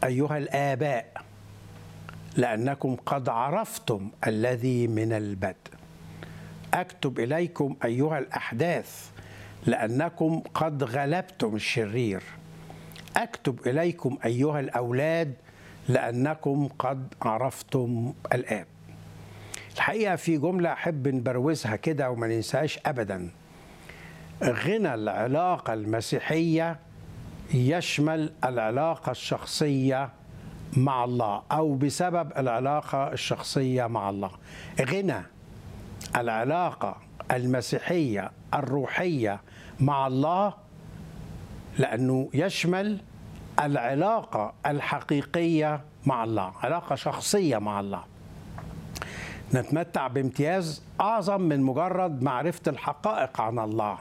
ايها الاباء لانكم قد عرفتم الذي من البدء اكتب اليكم ايها الاحداث لانكم قد غلبتم الشرير اكتب اليكم ايها الاولاد لانكم قد عرفتم الاب الحقيقه في جمله احب نبروزها كده وما ننساهاش ابدا غنى العلاقه المسيحيه يشمل العلاقه الشخصيه مع الله او بسبب العلاقه الشخصيه مع الله غنى العلاقه المسيحيه الروحيه مع الله لانه يشمل العلاقه الحقيقيه مع الله علاقه شخصيه مع الله نتمتع بامتياز اعظم من مجرد معرفه الحقائق عن الله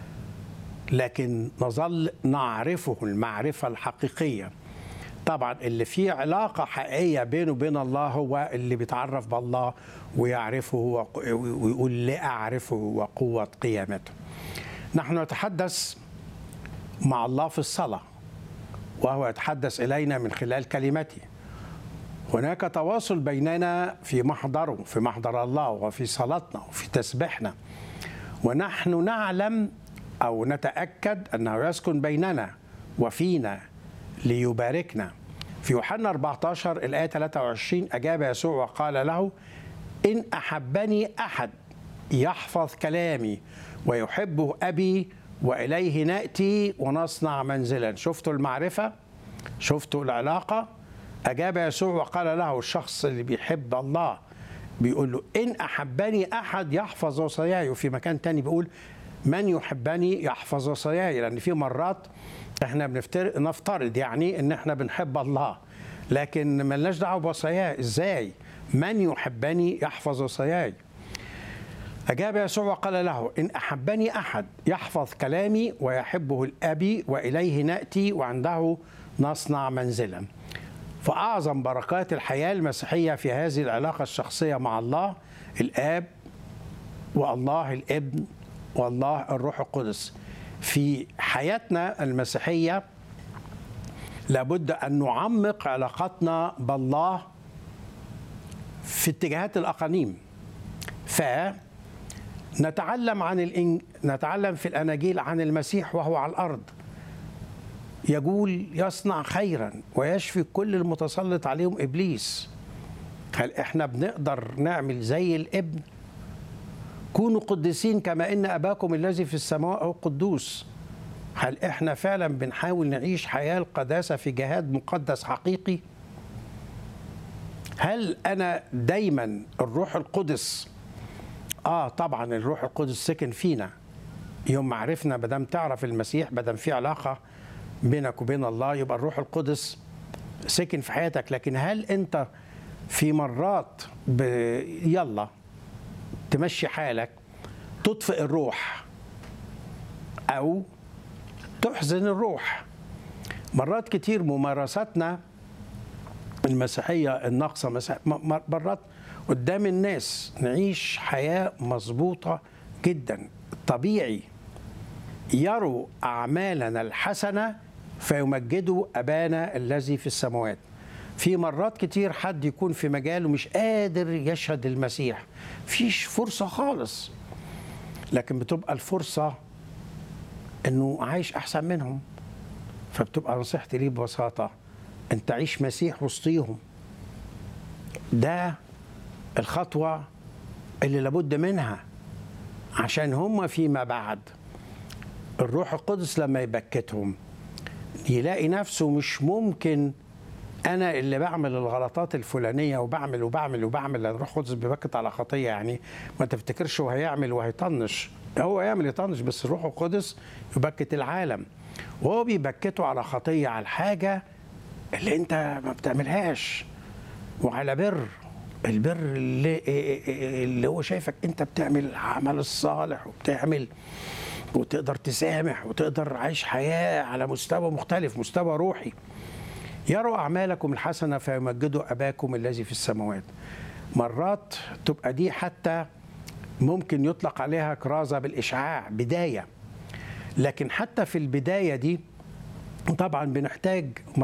لكن نظل نعرفه المعرفه الحقيقيه طبعا اللي فيه علاقه حقيقيه بينه وبين الله هو اللي بيتعرف بالله ويعرفه ويقول لاعرفه وقوه قيامته نحن نتحدث مع الله في الصلاه وهو يتحدث الينا من خلال كلمته هناك تواصل بيننا في محضره في محضر الله وفي صلاتنا وفي تسبيحنا ونحن نعلم او نتاكد انه يسكن بيننا وفينا ليباركنا في يوحنا 14 الايه 23 اجاب يسوع وقال له ان احبني احد يحفظ كلامي ويحبه ابي واليه ناتي ونصنع منزلا شفتوا المعرفه شفتوا العلاقه أجاب يسوع وقال له الشخص اللي بيحب الله بيقول له إن أحبني أحد يحفظ وصاياي وفي مكان تاني بيقول من يحبني يحفظ وصاياي لأن في مرات احنا بنفترض نفترض يعني ان احنا بنحب الله لكن ملناش دعوه بوصاياه ازاي من يحبني يحفظ وصاياي أجاب يسوع وقال له إن أحبني أحد يحفظ كلامي ويحبه الأبي وإليه نأتي وعنده نصنع منزلا فأعظم بركات الحياة المسيحية في هذه العلاقة الشخصية مع الله الآب والله الابن والله الروح القدس في حياتنا المسيحية لابد أن نعمق علاقتنا بالله في اتجاهات الأقانيم فنتعلم عن الإن... نتعلم في الأناجيل عن المسيح وهو على الأرض يقول يصنع خيرا ويشفي كل المتسلط عليهم ابليس هل احنا بنقدر نعمل زي الابن كونوا قديسين كما ان اباكم الذي في السماء هو قدوس هل احنا فعلا بنحاول نعيش حياه القداسه في جهاد مقدس حقيقي هل انا دايما الروح القدس اه طبعا الروح القدس سكن فينا يوم ما عرفنا بدم تعرف المسيح بدم في علاقه بينك وبين الله يبقى الروح القدس سكن في حياتك لكن هل انت في مرات ب... يلا تمشي حالك تطفئ الروح او تحزن الروح مرات كتير ممارساتنا المسيحية الناقصة مسيح... مرات قدام الناس نعيش حياة مظبوطة جدا طبيعي يروا أعمالنا الحسنة فيمجدوا أبانا الذي في السماوات في مرات كتير حد يكون في مجاله مش قادر يشهد المسيح فيش فرصة خالص لكن بتبقى الفرصة انه عايش احسن منهم فبتبقى نصيحتي ليه ببساطة انت عيش مسيح وسطيهم ده الخطوة اللي لابد منها عشان هم فيما بعد الروح القدس لما يبكتهم يلاقي نفسه مش ممكن انا اللي بعمل الغلطات الفلانيه وبعمل وبعمل وبعمل الروح القدس بيبكت على خطيه يعني ما تفتكرش هو هيعمل وهيطنش هو يعمل يطنش بس الروح القدس يبكت العالم وهو بيبكته على خطيه على الحاجه اللي انت ما بتعملهاش وعلى بر البر اللي, اللي هو شايفك انت بتعمل العمل الصالح وبتعمل وتقدر تسامح وتقدر عيش حياة على مستوى مختلف مستوى روحي يروا أعمالكم الحسنة فيمجدوا أباكم الذي في السماوات مرات تبقى دي حتى ممكن يطلق عليها كرازة بالإشعاع بداية لكن حتى في البداية دي طبعا بنحتاج